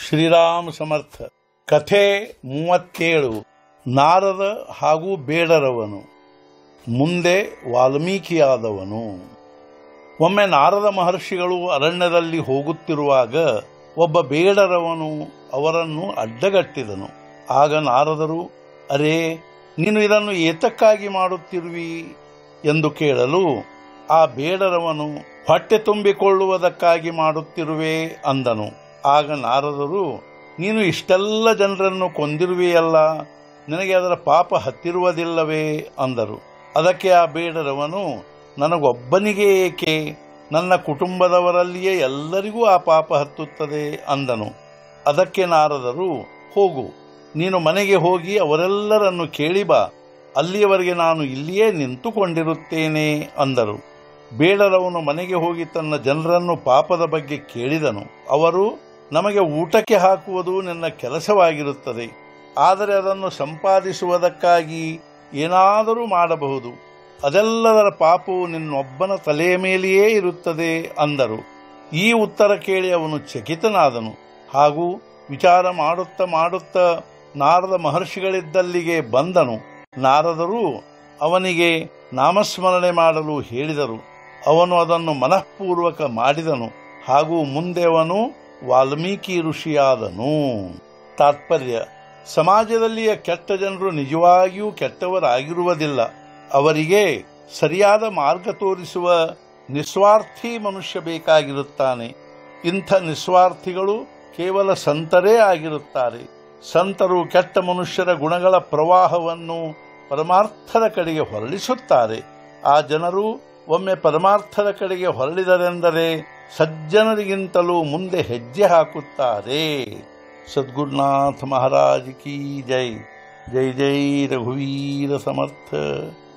ಶ್ರೀರಾಮ ಸಮರ್ಥ ಕಥೆ ಮೂವತ್ತೇಳು ನಾರದ ಹಾಗೂ ಬೇಡರವನು ಮುಂದೆ ವಾಲ್ಮೀಕಿಯಾದವನು ಒಮ್ಮೆ ನಾರದ ಮಹರ್ಷಿಗಳು ಅರಣ್ಯದಲ್ಲಿ ಹೋಗುತ್ತಿರುವಾಗ ಒಬ್ಬ ಬೇಡರವನು ಅವರನ್ನು ಅಡ್ಡಗಟ್ಟಿದನು ಆಗ ನಾರದರು ಅರೇ ನೀನು ಇದನ್ನು ಏತಕ್ಕಾಗಿ ಮಾಡುತ್ತಿರುವಿ ಎಂದು ಕೇಳಲು ಆ ಬೇಡರವನು ಹೊಟ್ಟೆ ತುಂಬಿಕೊಳ್ಳುವುದಕ್ಕಾಗಿ ಮಾಡುತ್ತಿರುವೆ ಅಂದನು ಆಗ ನಾರದರು ನೀನು ಇಷ್ಟೆಲ್ಲ ಜನರನ್ನು ಕೊಂದಿರುವೆಯಲ್ಲ ನಿನಗೆ ಅದರ ಪಾಪ ಹತ್ತಿರುವುದಿಲ್ಲವೇ ಅಂದರು ಅದಕ್ಕೆ ಆ ಬೇಡರವನು ನನಗೊಬ್ಬನಿಗೆ ಏಕೆ ನನ್ನ ಕುಟುಂಬದವರಲ್ಲಿಯೇ ಎಲ್ಲರಿಗೂ ಆ ಪಾಪ ಹತ್ತುತ್ತದೆ ಅಂದನು ಅದಕ್ಕೆ ನಾರದರು ಹೋಗು ನೀನು ಮನೆಗೆ ಹೋಗಿ ಅವರೆಲ್ಲರನ್ನು ಕೇಳಿ ಬಾ ಅಲ್ಲಿಯವರೆಗೆ ನಾನು ಇಲ್ಲಿಯೇ ನಿಂತುಕೊಂಡಿರುತ್ತೇನೆ ಅಂದರು ಬೇಡರವನು ಮನೆಗೆ ಹೋಗಿ ತನ್ನ ಜನರನ್ನು ಪಾಪದ ಬಗ್ಗೆ ಕೇಳಿದನು ಅವರು ನಮಗೆ ಊಟಕ್ಕೆ ಹಾಕುವುದು ನಿನ್ನ ಕೆಲಸವಾಗಿರುತ್ತದೆ ಆದರೆ ಅದನ್ನು ಸಂಪಾದಿಸುವುದಕ್ಕಾಗಿ ಏನಾದರೂ ಮಾಡಬಹುದು ಅದೆಲ್ಲದರ ಪಾಪವು ನಿನ್ನೊಬ್ಬನ ತಲೆಯ ಮೇಲೆಯೇ ಇರುತ್ತದೆ ಅಂದರು ಈ ಉತ್ತರ ಕೇಳಿ ಅವನು ಚಕಿತನಾದನು ಹಾಗೂ ವಿಚಾರ ಮಾಡುತ್ತಾ ಮಾಡುತ್ತಾ ನಾರದ ಮಹರ್ಷಿಗಳಿದ್ದಲ್ಲಿಗೆ ಬಂದನು ನಾರದರು ಅವನಿಗೆ ನಾಮಸ್ಮರಣೆ ಮಾಡಲು ಹೇಳಿದರು ಅವನು ಅದನ್ನು ಮನಃಪೂರ್ವಕ ಮಾಡಿದನು ಹಾಗೂ ಮುಂದೆ ಅವನು ವಾಲ್ಮೀಕಿ ಋಷಿಯಾದನು ತಾತ್ಪರ್ಯ ಸಮಾಜದಲ್ಲಿಯ ಕೆಟ್ಟ ಜನರು ನಿಜವಾಗಿಯೂ ಕೆಟ್ಟವರಾಗಿರುವುದಿಲ್ಲ ಅವರಿಗೆ ಸರಿಯಾದ ಮಾರ್ಗ ತೋರಿಸುವ ನಿಸ್ವಾರ್ಥಿ ಮನುಷ್ಯ ಬೇಕಾಗಿರುತ್ತಾನೆ ಇಂಥ ನಿಸ್ವಾರ್ಥಿಗಳು ಕೇವಲ ಸಂತರೇ ಆಗಿರುತ್ತಾರೆ ಸಂತರು ಕೆಟ್ಟ ಮನುಷ್ಯರ ಗುಣಗಳ ಪ್ರವಾಹವನ್ನು ಪರಮಾರ್ಥದ ಕಡೆಗೆ ಹೊರಳಿಸುತ್ತಾರೆ ಆ ಜನರು ಒಮ್ಮೆ ಪರಮಾರ್ಥದ ಕಡೆಗೆ ಹೊರಳಿದರೆಂದರೆ ಸಜ್ಜನರಿಗಿಂತಲೂ ಮುಂದೆ ಹೆಜ್ಜೆ ಹಾಕುತ್ತಾರೆ ಸದ್ಗುರುನಾಥ ಮಹಾರಾಜ್ ಕಿ ಜೈ ಜೈ ಜೈ ರಘುವೀರ ಸಮರ್ಥ